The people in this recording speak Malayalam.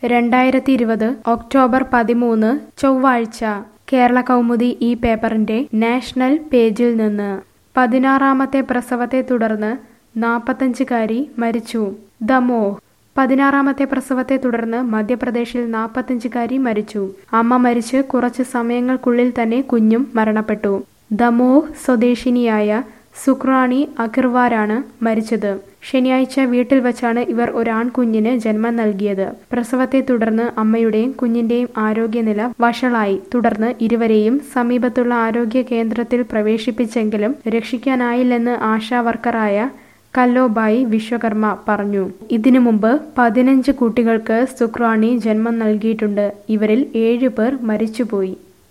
രണ്ടായിരത്തി ഇരുപത് ഒക്ടോബർ പതിമൂന്ന് ചൊവ്വാഴ്ച കേരള കൗമുദി ഈ പേപ്പറിന്റെ നാഷണൽ പേജിൽ നിന്ന് പതിനാറാമത്തെ പ്രസവത്തെ തുടർന്ന് നാൽപ്പത്തഞ്ചുകാരി മരിച്ചു ദമോഹ് പതിനാറാമത്തെ പ്രസവത്തെ തുടർന്ന് മധ്യപ്രദേശിൽ നാൽപ്പത്തഞ്ചുകാരി മരിച്ചു അമ്മ മരിച്ച് കുറച്ച് സമയങ്ങൾക്കുള്ളിൽ തന്നെ കുഞ്ഞും മരണപ്പെട്ടു ദമോഹ് സ്വദേശിനിയായ സുക്രാണി അഗർവാരാണ് മരിച്ചത് ശനിയാഴ്ച വീട്ടിൽ വച്ചാണ് ഇവർ ഒരാൺകുഞ്ഞിന് ജന്മം നൽകിയത് പ്രസവത്തെ തുടർന്ന് അമ്മയുടെയും കുഞ്ഞിന്റെയും ആരോഗ്യനില വഷളായി തുടർന്ന് ഇരുവരെയും സമീപത്തുള്ള ആരോഗ്യ കേന്ദ്രത്തിൽ പ്രവേശിപ്പിച്ചെങ്കിലും രക്ഷിക്കാനായില്ലെന്ന് ആശാ വർക്കറായ കല്ലോബായി വിശ്വകർമ്മ പറഞ്ഞു ഇതിനു മുമ്പ് പതിനഞ്ച് കുട്ടികൾക്ക് സുക്രാണി ജന്മം നൽകിയിട്ടുണ്ട് ഇവരിൽ ഏഴ് പേർ മരിച്ചുപോയി